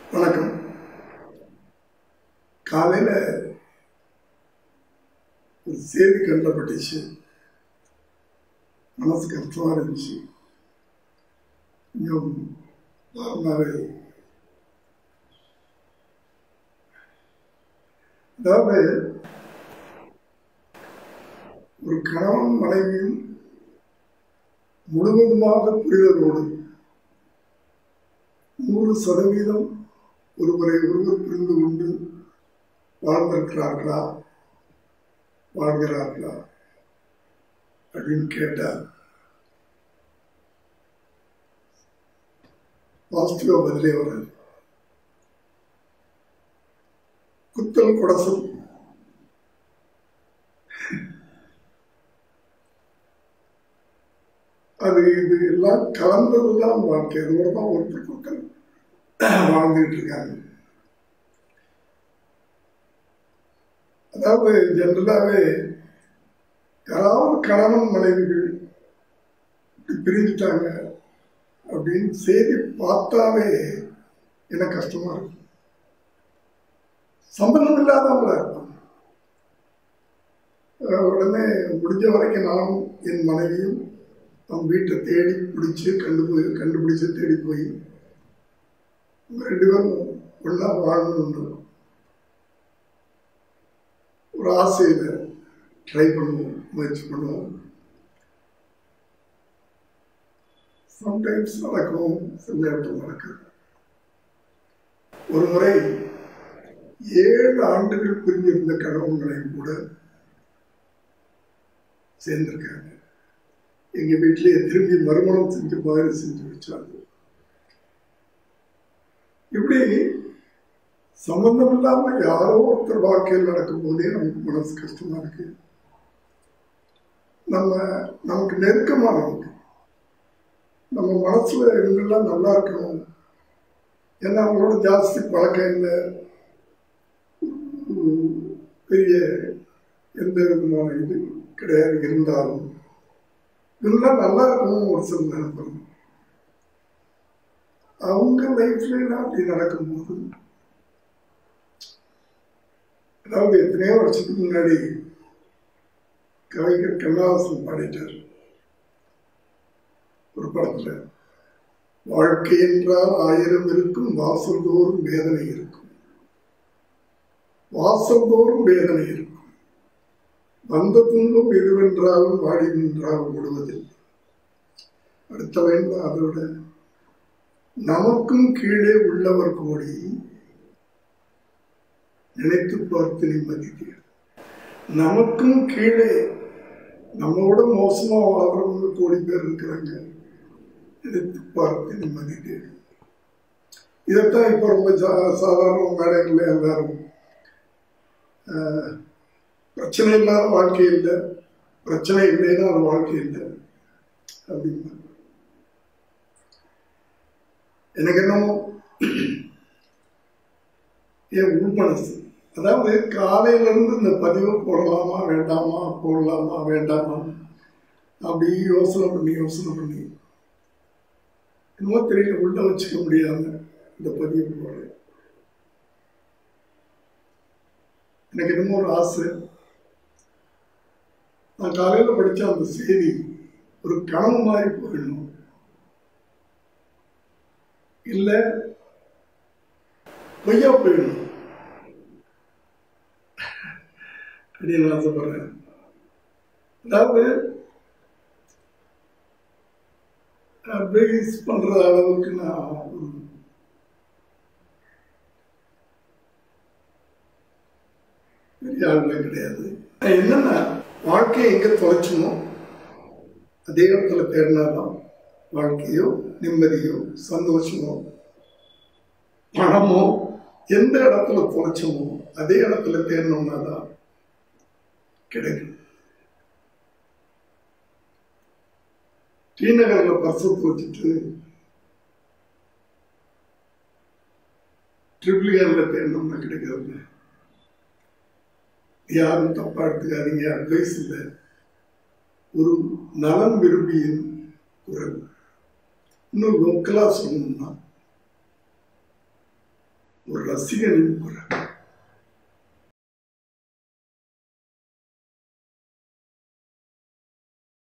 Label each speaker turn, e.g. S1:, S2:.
S1: வணக்கம் காலையில் ஒரு செய்தி கண்டப்பட்டுச்சு மனசு கஷ்டமாக இருந்துச்சு கொஞ்சம் தாழ்ந்தாவே அதாவது ஒரு கணவன் மனைவியும் முழுவதுமாக புரிதலோடு நூறு சதவீதம் ஒருவரை ஒருவர் புரிந்து கொண்டு வாழ்ந்திருக்கிறார்களா வாழ்கிறார்களா அப்படின்னு கேட்டார் பாசிட்டிவா பதிலே வராது குத்தல் கொடசல் அது இது எல்லாம் கலந்ததுதான் வாழ்க்கை அதோட தான் ஒருத்தருக்கு ஒருத்தர் வாழ்ந்துட்டு இருக்காங்க அதாவது ஜென்ரலாகவே யாராவது கணவன் மனைவிகள் இப்படி பிரிஞ்சுட்டாங்க அப்படின்னு செய்தி பார்த்தாவே எனக்கு கஷ்டமா இருக்கும் சம்பந்தம் இல்லாதவங்களா இருப்பாங்க அஹ் உடனே முடிஞ்ச வரைக்கும் நானும் என் மனைவியும் அவன் வீட்டை தேடி பிடிச்சி கண்டுபோய் கண்டுபிடிச்சு தேடி போய் ரெண்டு பேரும் ஒன்றா வாழணும்னு ஒரு ஆசையில் ட்ரை பண்ணுவோம் முயற்சி பண்ணுவோம் சம்டைம்ஸ் நடக்கும் சில நேரத்தில் நடக்காது ஒரு முறை ஏழு ஆண்டுகள் பிரிஞ்சிருந்த கணவன்களையும் கூட சேர்ந்திருக்காங்க எங்க வீட்டிலேயே திரும்பி மறுமணம் செஞ்சு மாதிரி செஞ்சு வச்சாங்க இப்படி சம்பந்தம் இல்லாம யாரோ ஒருத்தர் வாழ்க்கையில் நடக்கும் போதே நமக்கு மனசு கஷ்டமா இருக்கு நம்ம நமக்கு நெருக்கமானவங்க நம்ம மனசுல இவங்கெல்லாம் நல்லா இருக்கணும் ஏன்னா அவங்களோட ஜாஸ்தி பழக்கம் இல்லை உம், பெரிய எந்த விதமான இது கிடையாது இருந்தாலும் இதெல்லாம் நல்லா இருக்கணும் ஒரு சில நினைப்பாங்க அவங்க லைஃப்ல அப்படி நடக்கும்போது அதாவது எத்தனையோ வருஷத்துக்கு முன்னாடி கவிஞர் கண்ணாசன் பாடிட்டார் ஒரு படத்துல வாழ்க்கை என்றால் ஆயிரம் இருக்கும் வாசல் தோறும் வேதனை இருக்கும் வாசல் தோறும் வேதனை இருக்கும் வந்த துன்பம் எதுவென்றாலும் வாடி நின்றாலும் விடுவதில்லை அடுத்த லைன் அதோட நமக்கும் கீழே உள்ளவர் கோடி நினைத்து பார்த்து நிம்மதி தேடு. நமக்கும் கீழே நம்மளோட மோசமா வாழ்றவங்க கோடி பேர் இருக்கிறாங்க நினைத்து பார்த்து நிம்மதி தேடு. இதைத்தான் இப்ப ரொம்ப சா- சாதாரண மேடைகள்ல எல்லாரும் ஆஹ், பிரச்சனை இல்லாத வாழ்க்கை இல்லை பிரச்சனை இல்லைன்னா அது வாழ்க்கை இல்லை அப்படின்னா எனக்கு என்னமோ என் உள் மனசு அதாவது காலையில இருந்து இந்த பதிவு போடலாமா வேண்டாமா போடலாமா வேண்டாமா அப்படி யோசனை பண்ணி யோசனை பண்ணி என்னமோ தெரியல உள்ள வச்சுக்க முடியாம இந்த பதிவு போடுறேன் எனக்கு என்னமோ ஒரு ஆசை நான் காலையில படிச்ச அந்த செய்தி ஒரு கனவு மாதிரி போயிடணும் இல்ல பொய்யா போயிடணும் அப்படின்னு ஆசைப்படுறேன் அதாவது அட்வைஸ் பண்ற அளவுக்கு நான் ஒரு பெரிய ஆளுநர் கிடையாது என்னன்னா வாழ்க்கையை எங்க தொலைச்சோமோ அதே இடத்துல தேடினாதான் வாழ்க்கையோ நிம்மதியோ சந்தோஷமோ பணமோ எந்த இடத்துல தொலைச்சோமோ அதே இடத்துல தேடணும்னா தான் கிடைக்கும் ஸ்ரீநகர்ல பர்சத்து வச்சுட்டு ட்ரிபிள் ஏர்ல தேடணும்னா கிடைக்கிறது யாரும் தப்பா எடுத்துக்காதீங்க அட்வைஸ் இல்லை ஒரு நலம் விரும்பியின் குரல் இன்னும் லோக்கலா சொல்லணும்னா ஒரு ரசிகனின் குரல்